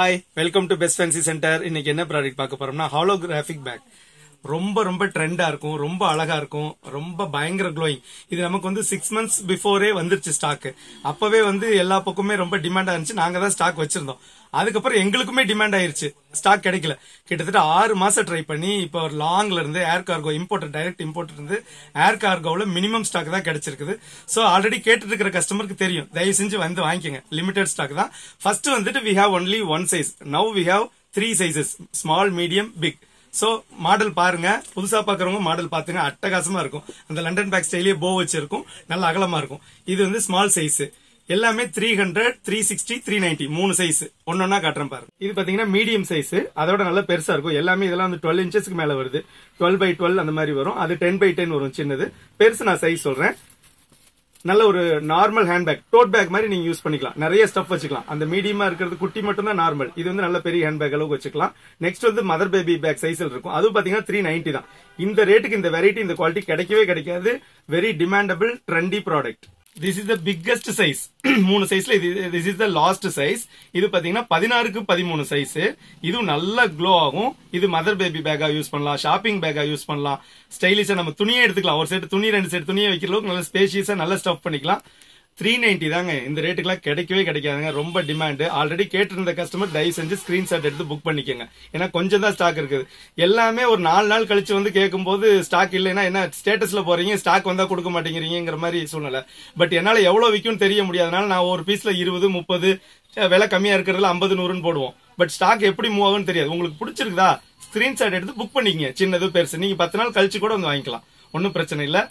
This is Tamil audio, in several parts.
hi welcome to best fancy centre இன்னைக்கு என்ன ப்ராடக்ட் பார்க்க போறோம்னா ஹாலோகிராஃபிக் பேக் ரொம்ப ரொம்ப ட்ரெண்டா இருக்கும் ரொம்ப அழகா இருக்கும் ரொம்ப பயங்கர க்ளோயிங் இது நமக்கு வந்து சிக்ஸ் மந்த்ஸ் பிஃபோரே வந்துருச்சு ஸ்டாக் அப்பவே வந்து எல்லா பக்கமே ரொம்ப டிமாண்டா இருந்துச்சு நாங்க தான் ஸ்டாக் வச்சிருந்தோம் அதுக்கப்புறம் எங்களுக்குமே டிமாண்ட் ஆயிருச்சு ஸ்டாக் கிடைக்கல கிட்டத்தட்ட ஆறு மாசம் ட்ரை பண்ணி இப்போ லாங்ல இருந்து air cargo import direct import இருந்து ஏர் கார்கோவில் மினிமம் ஸ்டாக் தான் கிடைச்சிருக்குது ஸோ ஆல்ரெடி கேட்டுட்டு இருக்கிற கஸ்டமருக்கு தெரியும் தயவு செஞ்சு வந்து வாங்கிக்கோங்க லிமிடெட் ஸ்டாக் தான் ஃபர்ஸ்ட் வந்துட்டு we have only one size now we have three sizes small medium big so model பாருங்க புதுசா பாக்குறவங்க மாடல் பாத்துங்க அட்டகாசமா இருக்கும் அந்த லண்டன் பேக் ஸ்டைலே போ வச்சிருக்கும் நல்ல அகலமா இருக்கும் இது வந்து ஸ்மால் சைஸ் எல்லாமே three hundred three sixty three ninety மூணு சைஸ் ஒன்னொன்னா காட்டுறேன் பாருங்க இது பாத்தீங்கன்னா மீடியம் சைஸ் அதோட நல்ல பெருசா இருக்கும் எல்லாமே இதெல்லாம் வந்து டுவெல் இன்ச்சஸ்க்கு மேல வருது டுவெல் பை டுவெல் அந்த மாதிரி வரும் அது டென் பை டென் வரும் சின்னது பெருசு நான் சைஸ் சொல்றேன் நல்ல ஒரு நார்மல் ஹேண்ட்பேக் டோட் பேக் மாதிரி நீங்க யூஸ் பண்ணிக்கலாம் நிறைய ஸ்டஃப் வச்சுக்கலாம் அந்த மீடியமா இருக்கிறது குட்டி மட்டும் தான் நார்மல் இது வந்து நல்ல பெரிய ஹேண்ட்பேக் அளவுக்கு வச்சுக்கலாம் நெக்ஸ்ட் வந்து மதர் பேபி பேக் சைஸ்ல இருக்கும் அது பாத்தீங்கன்னா த்ரீ நைன்டி தான் இந்த ரேட்டுக்கு இந்த வெரைட்டி இந்த குவாலிட்டி கிடைக்கவே கிடைக்காது very demandable trendy product this is the biggest size மூணு சைஸ்ல இது this is the last size இது பாத்தீங்கன்னா பதினாறுக்கு பதிமூணு சைஸ் இதுவும் நல்ல க்ளோ ஆகும் இது மதர் பேபி பேக்கா யூஸ் பண்ணலாம் ஷாப்பிங் பேக்கா யூஸ் பண்ணலாம் ஸ்டைலிஷா நம்ம துணியே எடுத்துக்கலாம் ஒரு செட் துணி ரெண்டு செட் துணியை வைக்கிற அளவுக்கு நல்ல ஸ்பேஷியஸா நல்ல ஸ்டஃப் பண்ணிக்கலாம் த்ரீ நைன்டி தாங்க இந்த ரேட்டுக்குலாம் கிடைக்கவே கிடைக்காதுங்க ரொம்ப டிமாண்ட் ஆல்ரெடி கேட்டிருந்த கஸ்டமர் தயவு செஞ்சு ஸ்கிரீன்ஷாட் எடுத்து புக் பண்ணிக்கோங்க ஏன்னா கொஞ்சம் தான் ஸ்டாக் இருக்குது எல்லாமே ஒரு நாலு நாள் கழிச்சு வந்து கேட்கும்போது ஸ்டாக் இல்லைன்னா என்ன ஸ்டேட்டஸ்ல போறீங்க ஸ்டாக் வந்தா கொடுக்க மாட்டேங்கிறீங்கிற மாதிரி சூழ்நிலை பட் என்னால எவ்வளவு விற்கும் தெரிய முடியாதனால நான் ஒரு பீஸ்ல இருபது முப்பது விலை கம்மியா இருக்கிறதுல ஐம்பது நூறுன்னு போடுவோம் பட் ஸ்டாக் எப்படி மூவ் ஆகும்னு தெரியாது உங்களுக்கு பிடிச்சிருக்குதா ஸ்கிரீன்ஷாட் எடுத்து புக் பண்ணிக்கங்க சின்னது பெருசு நீங்க பத்து நாள் கழிச்சு கூட வந்து வாங்கிக்கலாம் ஒன்றும் பிரச்சனை இல்லை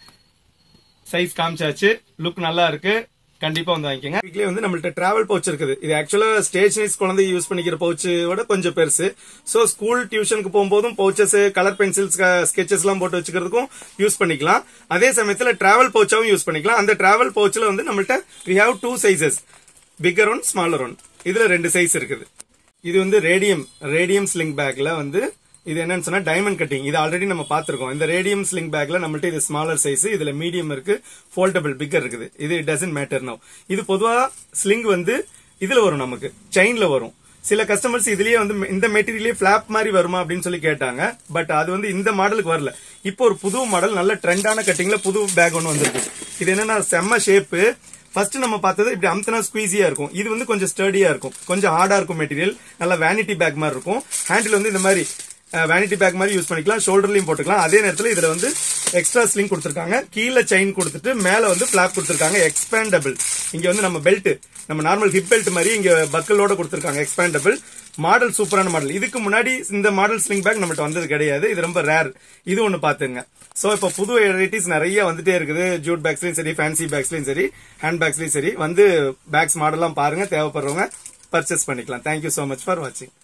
சைஸ் காமிச்சாச்சு லுக் நல்லா இருக்கு கண்டிப்பா வந்து வாங்கிக்கோங்க வீக்லயே வந்து நம்மள்ட்ட டிராவல் பவுச் இருக்குது இது ஆக்சுவலா ஸ்டேஷனரிஸ் குழந்தை யூஸ் பண்ணிக்கிற பவுச்சோட கொஞ்சம் பெருசு சோ ஸ்கூல் டியூஷனுக்கு போகும்போதும் பவுச்சஸ் கலர் பென்சில்ஸ் ஸ்கெச்சஸ் எல்லாம் போட்டு வச்சுக்கிறதுக்கும் யூஸ் பண்ணிக்கலாம் அதே சமயத்துல டிராவல் பவுச்சாவும் யூஸ் பண்ணிக்கலாம் அந்த டிராவல் பவுச்ல வந்து நம்மள்ட்ட we have two sizes bigger one smaller one இதுல ரெண்டு சைஸ் இருக்குது இது வந்து ரேடியம் ரேடியம் ஸ்லிங் பேக்ல வந்து இது என்னன்னு சொன்னா டைமண்ட் கட்டிங் இது ஆல்ரெடி நம்ம பாத்திருக்கோம் இந்த ரேடியம் ஸ்லிங் பேக்ல நம்மள்ட்ட இது ஸ்மாலர் சைஸ் இதுல மீடியம் இருக்கு ஃபோல்டபிள் பிக்கர் இருக்குது இது டசன்ட் மேட்டர் நோ இது பொதுவா ஸ்லிங் வந்து இதுல வரும் நமக்கு செயின்ல வரும் சில கஸ்டமர்ஸ் இதுலயே வந்து இந்த மெட்டீரியலே பிளாப் மாதிரி வருமா அப்படின்னு சொல்லி கேட்டாங்க பட் அது வந்து இந்த மாடலுக்கு வரல இப்போ ஒரு புது மாடல் நல்ல ட்ரெண்டான கட்டிங்ல புது பேக் ஒன்று வந்திருக்கு இது என்னன்னா செம்ம ஷேப்பு ஃபர்ஸ்ட் நம்ம பார்த்தது இப்படி அம்தனா ஸ்குவீஸியா இருக்கும் இது வந்து கொஞ்சம் ஸ்டர்டியா இருக்கும் கொஞ்சம் ஹார்டா இருக்கும் மெட்டீரியல் நல்ல வேனிட்டி பேக் மாதிரி இருக்கும் ஹேண்டில் வந்து இந்த மாதிரி வேனிட்டி பேக் மாதிரி யூஸ் பண்ணிக்கலாம் ஷோல்டர்லயும் போட்டுக்கலாம் அதே நேரத்தில் இதுல வந்து எக்ஸ்ட்ரா ஸ்லிங் கொடுத்துருக்காங்க கீழே செயின் கொடுத்துட்டு மேல வந்து பிளாப் கொடுத்துருக்காங்க எக்ஸ்பேண்டபிள் இங்க வந்து நம்ம பெல்ட் நம்ம நார்மல் ஹிப் பெல்ட் மாதிரி இங்க பக்கலோட கொடுத்துருக்காங்க எக்ஸ்பேண்டபிள் மாடல் சூப்பரான மாடல் இதுக்கு முன்னாடி இந்த மாடல் ஸ்லிங் பேக் நம்மகிட்ட வந்தது கிடையாது இது ரொம்ப ரேர் இது ஒன்னு பாத்துங்க சோ இப்போ புது வெரைட்டிஸ் நிறைய வந்துட்டே இருக்குது ஜூட் பேக்ஸ்லயும் சரி ஃபேன்சி பேக்ஸ்லயும் சரி ஹேண்ட் பேக்ஸ்லயும் சரி வந்து பேக்ஸ் மாடல்லாம் பாருங்க தேவைப்படுறவங்க பர்ச்சேஸ் பண்ணிக்கலாம் தேங்க்யூ சோ மச் ஃபார் வாட்சிங்